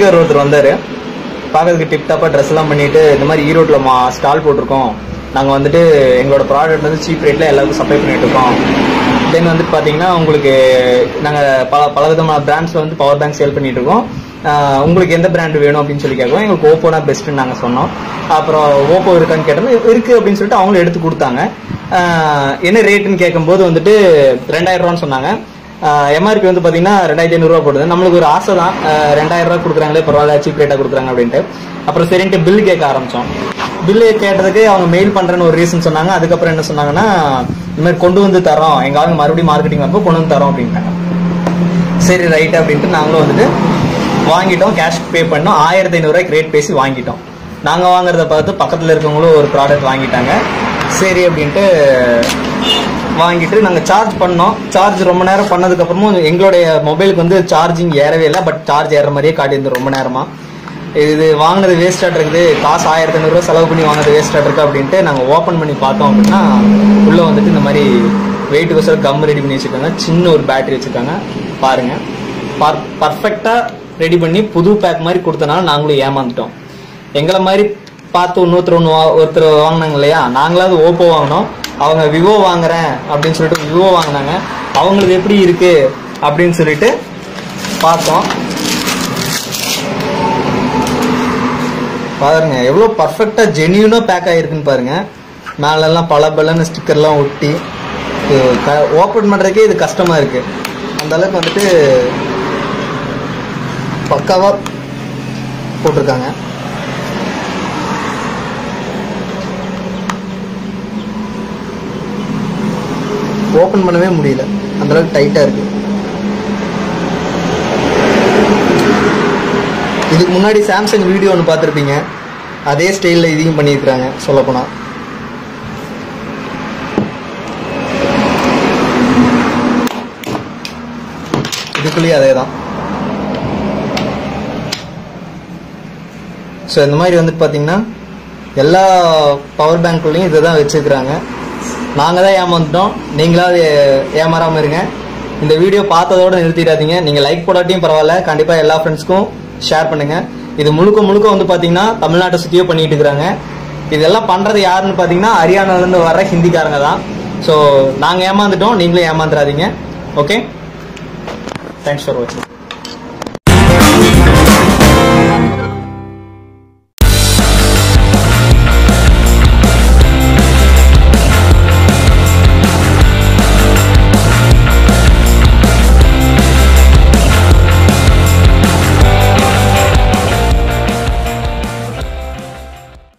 ஹிந்திக்காரர் ஒருத்தர் வந்தார் பார்க்கறதுக்கு டிப் டாப்பாக ட்ரெஸ் எல்லாம் பண்ணிட்டு இந்த மாதிரி ஈரோட்டில் மா ஸ்டால் போட்டிருக்கோம் நாங்கள் வந்துட்டு எங்களோட ப்ராடக்ட் வந்து சீப் ரேட்டில் எல்லாருக்கும் சப்ளை பண்ணிட்டு இருக்கோம் தென் வந்துட்டு பார்த்தீங்கன்னா உங்களுக்கு நாங்கள் பல பல விதமான பிராண்ட்ஸில் வந்து பவர் பேங்க் சேல் பண்ணிட்டு இருக்கோம் ஆஹ் உங்களுக்கு எந்த பிராண்ட் வேணும் அப்படின்னு சொல்லி கேட்குவோம் எங்களுக்கு ஓப்போனா பெஸ்ட்டுன்னு நாங்கள் சொன்னோம் அப்புறம் ஓப்போ இருக்கான்னு கேட்டோம் இருக்கு அப்படின்னு சொல்லிட்டு அவங்களும் எடுத்து கொடுத்தாங்க ஆஹ் என்ன ரேட்டுன்னு கேட்கும்போது வந்துட்டு ரெண்டாயிரம் ரூபான்னு சொன்னாங்க எம்ஆர்பி வந்து பார்த்தீங்கன்னா ரெண்டாயிரத்தி ஐநூறுரூவா போடுது நம்மளுக்கு ஒரு ஆசை தான் ஆஹ் ரெண்டாயிரம் ரூபா கொடுக்குறாங்களே பரவாயில்ல சீப் ரேட்டாக கொடுக்குறாங்க அப்படின்ட்டு அப்புறம் சரின்ட்டு பில் கேட்க ஆரம்பித்தோம் பில்லு கேட்டதுக்கு அவங்க மெயில் பண்ணுறேன்னு ஒரு ரீசன் சொன்னாங்க அதுக்கப்புறம் என்ன சொன்னாங்கன்னா இந்த மாதிரி கொண்டு வந்து தரோம் எங்க ஆளுங்க மறுபடியும் மார்க்கெட்டிங் வரப்போ கொண்டு வந்து தரோம் அப்படின்ட்டாங்க சரி ரைட் அப்படின்ட்டு நாங்களும் வந்துட்டு வாங்கிட்டோம் கேஷ் பே பண்ணோம் ஆயிரத்தி ஐநூறுரூவாய்க்கு ரேட் பேசி வாங்கிட்டோம் நாங்கள் வாங்குறத பார்த்து பக்கத்தில் இருக்கவங்களும் ஒரு ப்ராடக்ட் வாங்கிட்டாங்க சரி அப்படின்ட்டு வாங்கிட்டு நாங்கள் சார்ஜ் பண்ணோம் சார்ஜ் ரொம்ப நேரம் பண்ணதுக்கப்புறமும் எங்களுடைய மொபைலுக்கு வந்து சார்ஜிங் ஏறவே இல்லை பட் சார்ஜ் ஏற மாதிரியே காட்டியிருந்து ரொம்ப நேரமா இது வாங்கினது வேஸ்ட்டாக இருக்குது காசு ஆயிரத்தி ஐநூறுரூவா செலவு பண்ணி வாங்கினது வேஸ்ட்டாக இருக்கு அப்படின்ட்டு நாங்கள் ஓப்பன் பண்ணி பார்த்தோம் அப்படின்னா உள்ளே வந்துட்டு இந்த மாதிரி வெயிட்டுக்கோசரம் கம் ரெடி பண்ணி வச்சுருக்காங்க சின்ன ஒரு பேட்டரி வச்சுருக்காங்க பாருங்க பர் பர்ஃபெக்டாக ரெடி பண்ணி புது பேக் மாதிரி கொடுத்தனால நாங்களும் ஏமாந்துட்டோம் எங்களை மாதிரி பார்த்து இன்னொருத்தர் ஒன்று ஒருத்தர் வாங்கினாங்க இல்லையா நாங்களாவது ஓப்போ வாங்கினோம் அவங்க விவோ வாங்குறேன் அப்படின்னு சொல்லிட்டு விவோ வாங்கினாங்க அவங்களுக்கு எப்படி இருக்கு அப்படின்னு சொல்லிட்டு பார்த்தோம் பாருங்க எவ்வளோ பர்ஃபெக்டாக ஜென்யூனாக பேக் ஆகிருக்குன்னு பாருங்க மேலெல்லாம் பல பலன்னு ஸ்டிக்கர்லாம் ஒட்டி ஓப்பன் பண்ணுறதுக்கே இது கஷ்டமாக இருக்கு அந்த அளவுக்கு வந்துட்டு பக்காவாக போட்டிருக்காங்க ஓப்பன் பண்ணவே முடியல அந்த அளவுக்கு டைட்டாக இருக்கு இதுக்கு முன்னாடி சாம்சங் வீடியோ ஒன்று பார்த்துருப்பீங்க அதே ஸ்டைலில் இதையும் பண்ணியிருக்கிறாங்க சொல்லப்போனால் இதுக்குள்ளேயும் அதே தான் ஸோ இந்த மாதிரி வந்துட்டு பார்த்தீங்கன்னா எல்லா பவர் பேங்க்குள்ளேயும் இதை தான் வச்சுருக்குறாங்க நாங்கள் தான் ஏமாந்துட்டோம் நீங்களாவது ஏமாறாமல் இருங்க இந்த வீடியோ பார்த்ததோட நிறுத்திடாதீங்க நீங்கள் லைக் போடாட்டியும் பரவாயில்ல கண்டிப்பாக எல்லா ஃப்ரெண்ட்ஸ்க்கும் ஷேர் பண்ணுங்க இது முழுக்க முழுக்க வந்து பார்த்தீங்கன்னா தமிழ்நாட்டை சுற்றியோ பண்ணிட்டு இருக்கிறாங்க இதெல்லாம் பண்ணுறது யாருன்னு பார்த்தீங்கன்னா ஹரியானாலேருந்து வர்ற ஹிந்திக்காரங்க தான் ஸோ நாங்கள் ஏமாந்துட்டோம் நீங்களும் ஏமாந்துடாதீங்க ஓகே தேங்க்ஸ் ஃபார் வாட்சிங்